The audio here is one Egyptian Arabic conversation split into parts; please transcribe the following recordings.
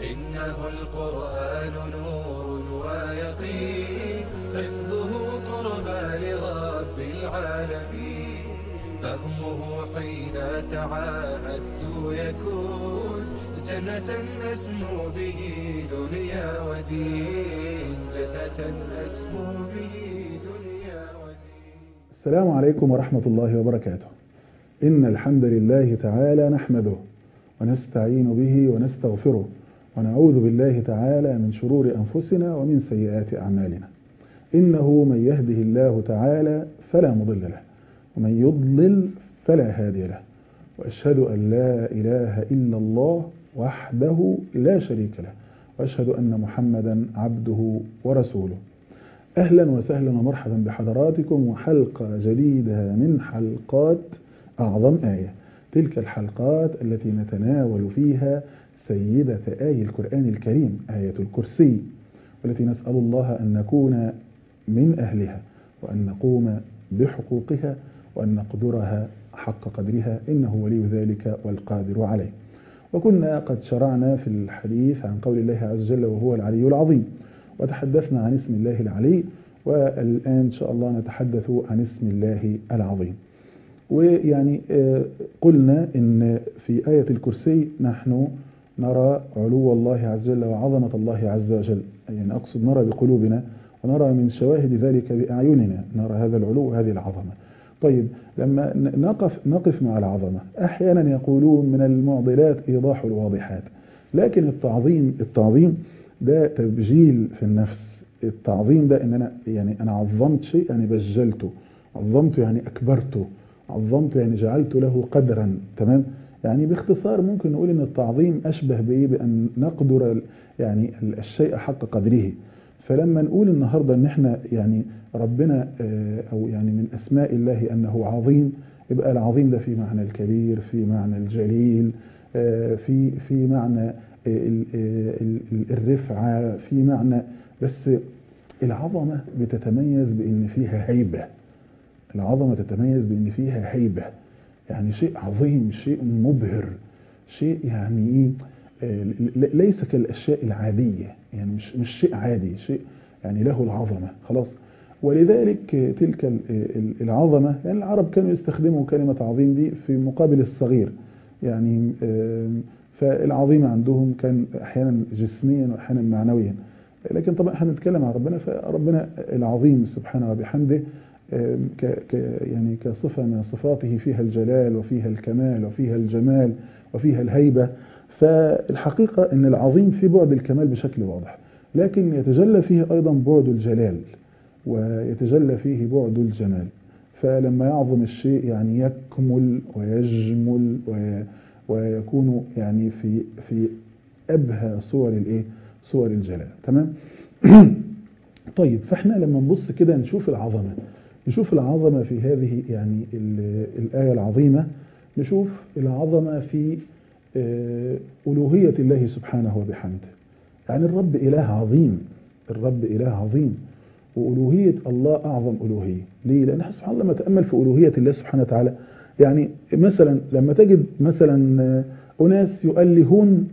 إنه القرآن نور ويقين حفظه قربى لرب العالمين فهمه حين تعاهدت يكون جنة أسمو به دنيا ودين جنة أسمو به دنيا ودين السلام عليكم ورحمة الله وبركاته إن الحمد لله تعالى نحمده ونستعين به ونستغفره ونعوذ بالله تعالى من شرور أنفسنا ومن سيئات أعمالنا إنه من يهده الله تعالى فلا مضل له ومن يضلل فلا هادي له وأشهد أن لا إله إلا الله وحده لا شريك له وأشهد أن محمدا عبده ورسوله أهلا وسهلا ومرحبا بحضراتكم وحلقة جديدة من حلقات أعظم آية تلك الحلقات التي نتناول فيها سيدة آي القرآن الكريم آية الكرسي والتي نسأل الله أن نكون من أهلها وأن نقوم بحقوقها وأن نقدرها حق قدرها إنه ولي ذلك والقادر عليه وكنا قد شرعنا في الحديث عن قول الله عز وجل وهو العلي العظيم وتحدثنا عن اسم الله العلي والآن إن شاء الله نتحدث عن اسم الله العظيم ويعني قلنا إن في آية الكرسي نحن نرى علو الله عز وجل وعظمة الله عز وجل يعني أقصد نرى بقلوبنا ونرى من شواهد ذلك بأعيننا نرى هذا العلو وهذه العظمة طيب لما نقف, نقف مع العظمة أحيانا يقولون من المعضلات إيضاح الواضحات لكن التعظيم التعظيم ده تبجيل في النفس التعظيم ده ان انا يعني انا عظمت شيء يعني بجلته عظمته يعني اكبرته عظمته يعني جعلت له قدرا تمام يعني باختصار ممكن نقول ان التعظيم اشبه بايه بان نقدر يعني الشيء حق قدره فلما نقول النهارده ان احنا يعني ربنا او يعني من اسماء الله انه عظيم يبقى العظيم ده في معنى الكبير في معنى الجليل في في معنى الرفعه في معنى بس العظمه بتتميز بان فيها هيبه العظمه تتميز بان فيها هيبه يعني شيء عظيم شيء مبهر شيء يعني ايه ليس كالاشياء العاديه يعني مش مش شيء عادي شيء يعني له العظمه خلاص ولذلك تلك العظمه يعني العرب كانوا يستخدموا كلمه عظيم دي في مقابل الصغير يعني فالعظيم عندهم كان احيانا جسميا واحيانا معنويا لكن طبعا احنا بنتكلم عن ربنا فربنا العظيم سبحانه وبحمده ك يعني كصفة من صفاته فيها الجلال وفيها الكمال وفيها الجمال وفيها الهيبة فالحقيقة أن العظيم في بعد الكمال بشكل واضح لكن يتجلى فيه أيضا بعد الجلال ويتجلى فيه بعد الجمال فلما يعظم الشيء يعني يكمل ويجمل ويكون يعني في في أبهى صور الإيه؟ صور الجلال تمام؟ طيب فاحنا لما نبص كده نشوف العظمه نشوف العظمة في هذه يعني الآية العظيمة نشوف العظمة في ألوهية الله سبحانه وبحمده يعني الرب إله عظيم الرب إله عظيم وألوهية الله أعظم ألوهية ليه؟ لأن سبحان الله لما تأمل في ألوهية الله سبحانه وتعالى يعني مثلا لما تجد مثلا أناس يؤلهون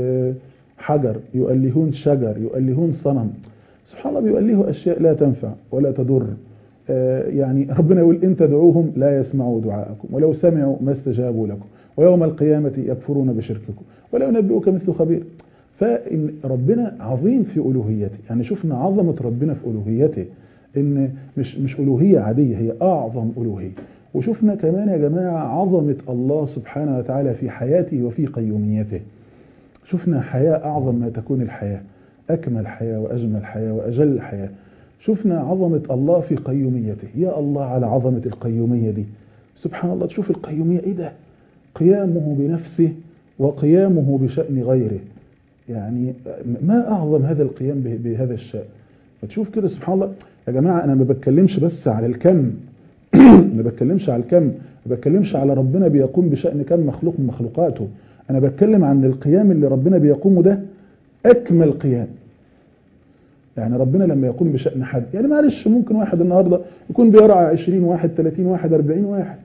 حجر يؤلهون شجر يؤلهون صنم سبحان الله بيؤلهوا أشياء لا تنفع ولا تضر يعني ربنا يقول إن تدعوهم لا يسمعوا دعاءكم ولو سمعوا ما استجابوا لكم ويوم القيامة يكفرون بشرككم ولا ينبئك مثل خبير فإن ربنا عظيم في ألوهيته يعني شفنا عظمة ربنا في ألوهيته إن مش مش ألوهية عادية هي أعظم ألوهية وشفنا كمان يا جماعة عظمة الله سبحانه وتعالى في حياته وفي قيوميته شفنا حياة أعظم ما تكون الحياة أكمل حياة وأجمل حياة وأجل حياة شفنا عظمة الله في قيوميته يا الله على عظمة القيومية دي سبحان الله تشوف القيومية ايه ده قيامه بنفسه وقيامه بشأن غيره يعني ما أعظم هذا القيام بهذا الشأن فتشوف كده سبحان الله يا جماعة أنا ما بتكلمش بس على الكم ما بتكلمش على الكم ما بتكلمش على ربنا بيقوم بشأن كم مخلوق من مخلوقاته أنا بتكلم عن القيام اللي ربنا بيقومه ده أكمل قيام يعني ربنا لما يقوم بشأن حد يعني معلش ممكن واحد النهاردة يكون بيرعى 20 واحد 30 واحد 40 واحد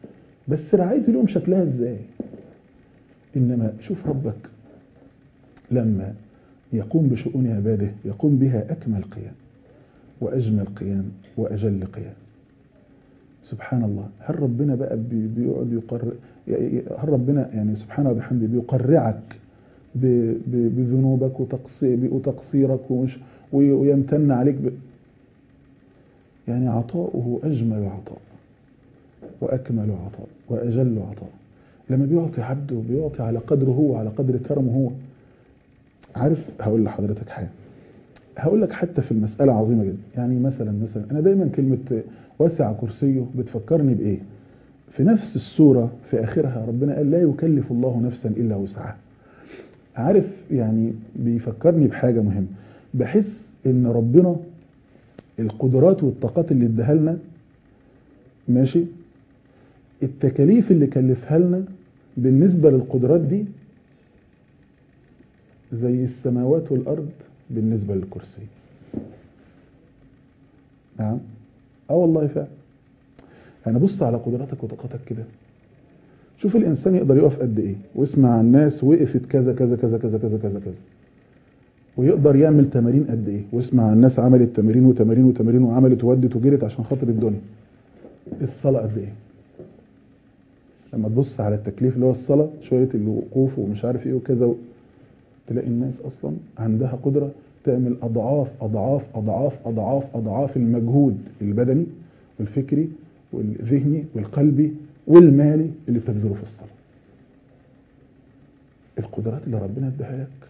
بس رعايته اليوم شكلها ازاي انما شوف ربك لما يقوم بشؤون عباده يقوم بها أكمل قيام وأجمل قيام وأجل قيام سبحان الله هل ربنا بقى بي- بيقعد يقرر هل ربنا يعني سبحانه وبحمده بيقرعك ب- ب- بذنوبك وتقصي- وتقصيرك ومش وي- ويمتن عليك ب... يعني عطاؤه أجمل عطاء وأكمل عطاء وأجل عطاء لما بيعطي عبده بيعطي على قدره هو على قدر كرمه هو عارف هقول لحضرتك حاجة هقول لك حتى في المسألة عظيمة جدا يعني مثلا مثلا أنا دايما كلمة وسع كرسيه بتفكرني بإيه في نفس السورة في آخرها ربنا قال لا يكلف الله نفسا إلا وسعها عارف يعني بيفكرني بحاجة مهمة بحس إن ربنا القدرات والطاقات اللي اداها لنا ماشي التكاليف اللي كلفها لنا بالنسبة للقدرات دي زي السماوات والأرض بالنسبة للكرسي نعم اه والله فعلا يعني بص على قدراتك وطاقتك كده شوف الإنسان يقدر يقف قد إيه واسمع عن الناس وقفت كذا كذا كذا كذا كذا كذا كذا ويقدر يعمل تمارين قد إيه واسمع عن الناس عملت تمارين وتمارين وتمارين وعملت وودت وجرت عشان خاطر الدنيا الصلاة قد إيه لما تبص على التكليف اللي هو الصلاة شوية الوقوف ومش عارف إيه وكذا و... تلاقي الناس أصلا عندها قدرة تعمل أضعاف أضعاف أضعاف أضعاف أضعاف المجهود البدني والفكري والذهني والقلبي والمالي اللي بتبذله في الصلاة القدرات اللي ربنا اداها لك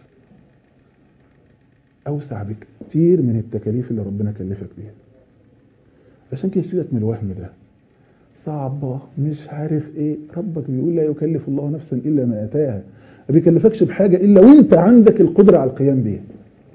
أوسع بكتير من التكاليف اللي ربنا كلفك بيها عشان كده سيبك من الوهم ده صعبة مش عارف ايه ربك بيقول لا يكلف الله نفسا إلا ما أتاها ما بيكلفكش بحاجة إلا وانت عندك القدرة على القيام بيها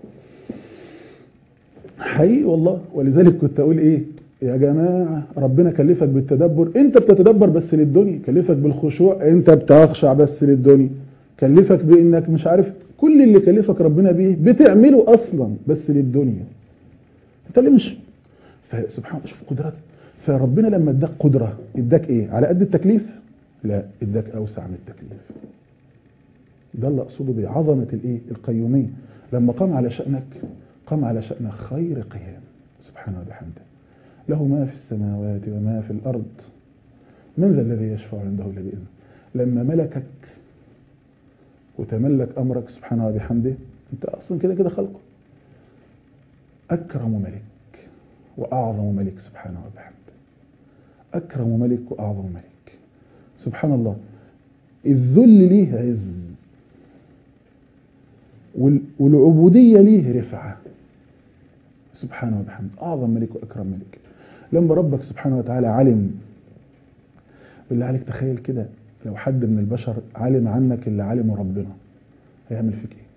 حقيقي والله ولذلك كنت أقول ايه يا جماعة ربنا كلفك بالتدبر انت بتتدبر بس للدنيا كلفك بالخشوع انت بتخشع بس للدنيا كلفك بانك مش عارف كل اللي كلفك ربنا بيه بتعمله اصلا بس للدنيا انت ليه مش فسبحان الله شوف قدرات فربنا لما اداك قدرة اداك ايه على قد التكليف لا اداك اوسع من التكليف ده اللي اقصده بعظمة الايه القيومية لما قام على شأنك قام على شأنك خير قيام سبحانه وبحمده له ما في السماوات وما في الأرض من ذا الذي يشفع عنده إلا بإذنه لما ملكك وتملك أمرك سبحانه وبحمده أنت أصلا كده كده خلقه أكرم ملك وأعظم ملك سبحانه وبحمده أكرم ملك وأعظم ملك سبحان الله الذل ليه عز والعبودية ليه رفعة سبحانه وبحمده أعظم ملك وأكرم ملك لما ربك سبحانه وتعالى علم بالله عليك تخيل كده لو حد من البشر علم عنك اللي علمه ربنا هيعمل فيك ايه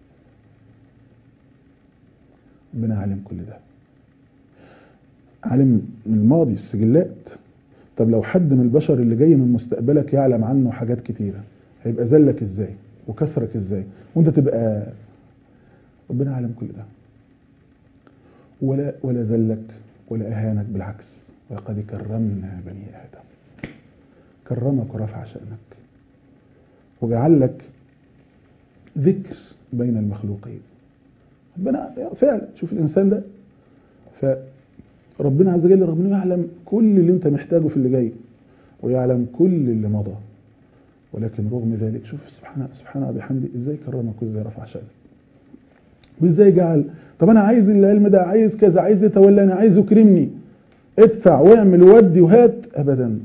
ربنا علم كل ده علم من الماضي السجلات طب لو حد من البشر اللي جاي من مستقبلك يعلم عنه حاجات كتيرة هيبقى ذلك ازاي وكسرك ازاي وانت تبقى ربنا علم كل ده ولا ولا ذلك ولا اهانك بالعكس ولقد كرمنا بني ادم كرمك ورفع شأنك وجعل لك ذكر بين المخلوقين ربنا فعلا شوف الإنسان ده فربنا عز وجل ربنا يعلم كل اللي انت محتاجه في اللي جاي ويعلم كل اللي مضى ولكن رغم ذلك شوف سبحانه سبحانه وبحمده ازاي كرمك وازاي رفع شأنك وازاي جعل طب انا عايز العلم ده عايز كذا عايز يتولاني عايز يكرمني ادفع واعمل ودي وهات ابدا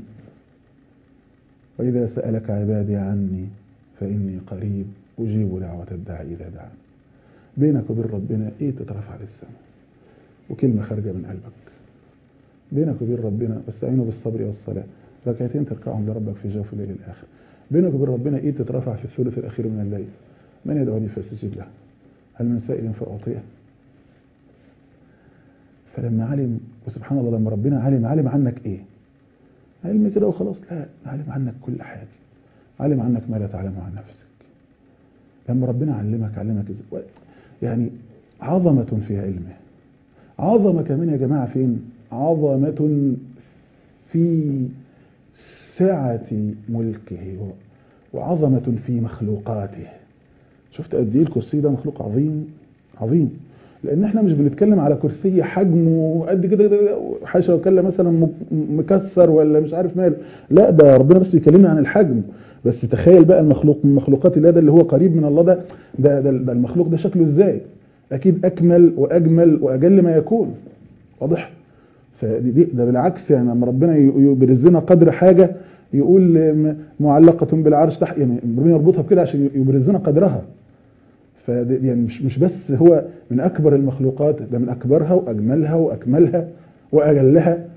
وإذا سألك عبادي عني فإني قريب أجيب دعوة الداعي إذا دعان بينك وبين ربنا إيه تترفع للسماء وكلمة خارجة من قلبك بينك وبين ربنا استعينوا بالصبر والصلاة ركعتين تركعهم لربك في جوف الليل الآخر بينك وبين ربنا إيه تترفع في الثلث الأخير من الليل من يدعوني فاستجيب له هل من سائل فأعطيه فلما علم وسبحان الله لما ربنا علم علم عنك إيه علم كده وخلاص لا علم عنك كل حاجة علم عنك ما لا تعلمه عن نفسك لما ربنا علمك علمك ازاي يعني عظمة في علمه عظمة كمان يا جماعة فين عظمة في سعة ملكه وعظمة في مخلوقاته شفت قد ايه الكرسي ده مخلوق عظيم عظيم لان احنا مش بنتكلم على كرسي حجمه قد كده كده حاشا وكلا مثلا م- مكسر ولا مش عارف ماله لا ده ربنا بس بيكلمنا عن الحجم بس تخيل بقى المخلوق من مخلوقات الله ده اللي هو قريب من الله ده ده, ده, ده المخلوق ده شكله ازاي اكيد اكمل واجمل واجل ما يكون واضح فدي دي- ده بالعكس يعني لما ربنا ي- يبرز لنا قدر حاجه يقول م- معلقه بالعرش تحت يعني ربنا يربطها بكده عشان يبرز لنا قدرها فدي يعني مش مش بس هو من اكبر المخلوقات ده من اكبرها واجملها واكملها واجلها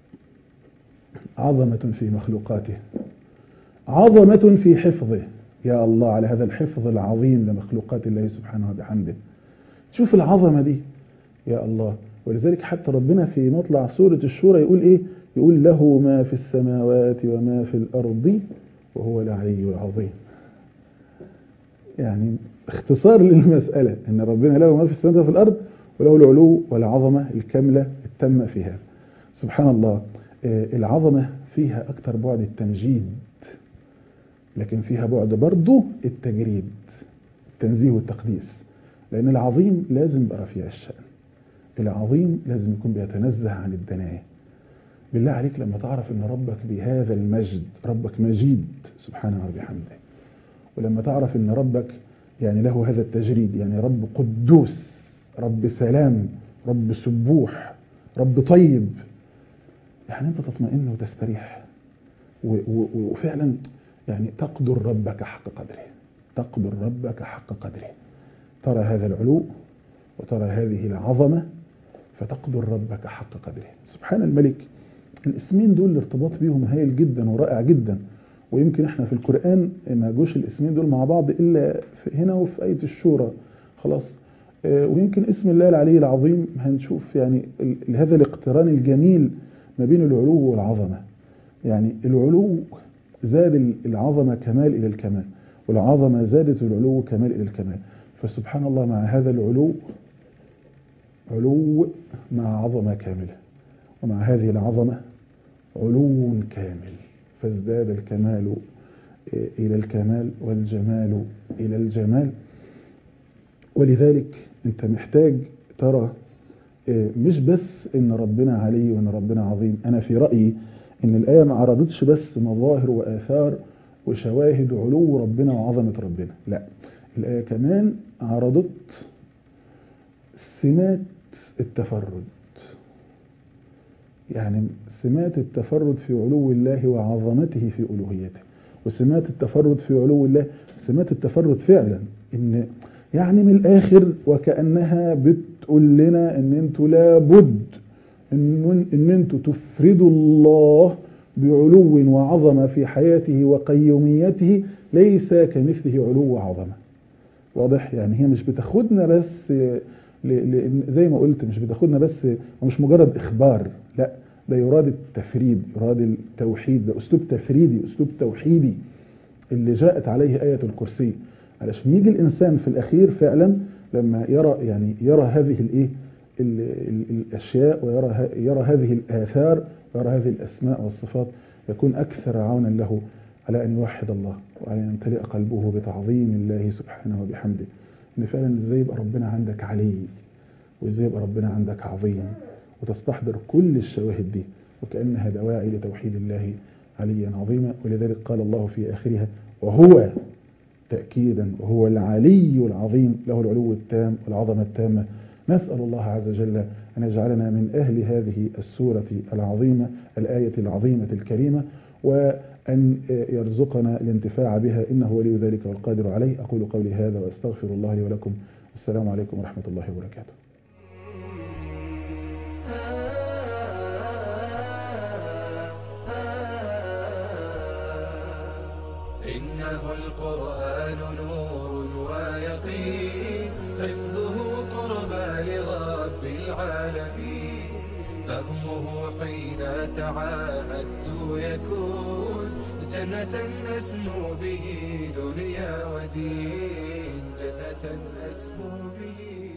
عظمه في مخلوقاته عظمه في حفظه يا الله على هذا الحفظ العظيم لمخلوقات الله سبحانه وبحمده شوف العظمه دي يا الله ولذلك حتى ربنا في مطلع سورة الشورى يقول إيه يقول له ما في السماوات وما في الأرض وهو العلي العظيم يعني اختصار للمسألة إن ربنا له ما في السماوات وفي الأرض وله العلو والعظمة الكاملة التامة في هذا سبحان الله آه، العظمة فيها أكثر بعد التمجيد لكن فيها بعد برضه التجريد التنزيه والتقديس لأن العظيم لازم يبقى رفيع الشأن العظيم لازم يكون بيتنزه عن الدناية بالله عليك لما تعرف ان ربك بهذا المجد ربك مجيد سبحانه وبحمده ولما تعرف ان ربك يعني له هذا التجريد يعني رب قدوس رب سلام رب سبوح رب طيب يعني انت تطمئن وتستريح و- و- وفعلا يعني تقدر ربك حق قدره تقدر ربك حق قدره ترى هذا العلو وترى هذه العظمة فتقدر ربك حق قدره سبحان الملك الاسمين دول الارتباط بيهم هايل جدا ورائع جدا ويمكن احنا في القرآن ما جوش الاسمين دول مع بعض إلا في هنا وفي آية الشورى خلاص آه، ويمكن اسم الله العلي العظيم هنشوف يعني ال- هذا الاقتران الجميل ما بين العلو والعظمة يعني العلو زاد ال- العظمة كمال إلى الكمال والعظمة زادت العلو كمال إلى الكمال فسبحان الله مع هذا العلو علو مع عظمة كاملة ومع هذه العظمة علو كامل فازداد الكمال إلى الكمال والجمال إلى الجمال ولذلك أنت محتاج ترى مش بس إن ربنا علي وإن ربنا عظيم أنا في رأيي إن الآية ما عرضتش بس مظاهر وآثار وشواهد علو ربنا وعظمة ربنا لا الآية كمان عرضت سمات التفرد يعني سمات التفرد في علو الله وعظمته في ألوهيته وسمات التفرد في علو الله سمات التفرد فعلا إن يعني من الآخر وكأنها بتقول لنا إن أنتوا لابد إن, إن أنتوا تفردوا الله بعلو وعظمة في حياته وقيوميته ليس كمثله علو وعظمة واضح يعني هي مش بتاخدنا بس ل- ل- زي ما قلت مش بتاخدنا بس ومش مجرد إخبار لا ده يراد التفريد يراد التوحيد ده أسلوب تفريدي أسلوب توحيدي اللي جاءت عليه آية الكرسي علشان يجي الإنسان في الأخير فعلا لما يرى يعني يرى هذه الإيه ال- ال- الأشياء ويرى ه- يرى هذه الآثار ويرى هذه الأسماء والصفات يكون أكثر عونا له على أن يوحد الله وأن يمتلئ قلبه بتعظيم الله سبحانه وبحمده إن فعلا إزاي يبقى ربنا عندك علي وإزاي يبقى ربنا عندك عظيم وتستحضر كل الشواهد دي وكأنها دواعي لتوحيد الله عليا عظيما ولذلك قال الله في آخرها وهو تأكيدا وهو العلي العظيم له العلو التام والعظمة التامة نسأل الله عز وجل أن يجعلنا من أهل هذه السورة العظيمة الآية العظيمة الكريمة وأن يرزقنا الانتفاع بها إنه ولي ذلك والقادر عليه أقول قولي هذا وأستغفر الله لي ولكم السلام عليكم ورحمة الله وبركاته إنه القرآن نور ويقين حفظه قربى لرب العالمين فهمه حين تعاهدت يكون جنة أسمو به دنيا ودين جنة أسمو به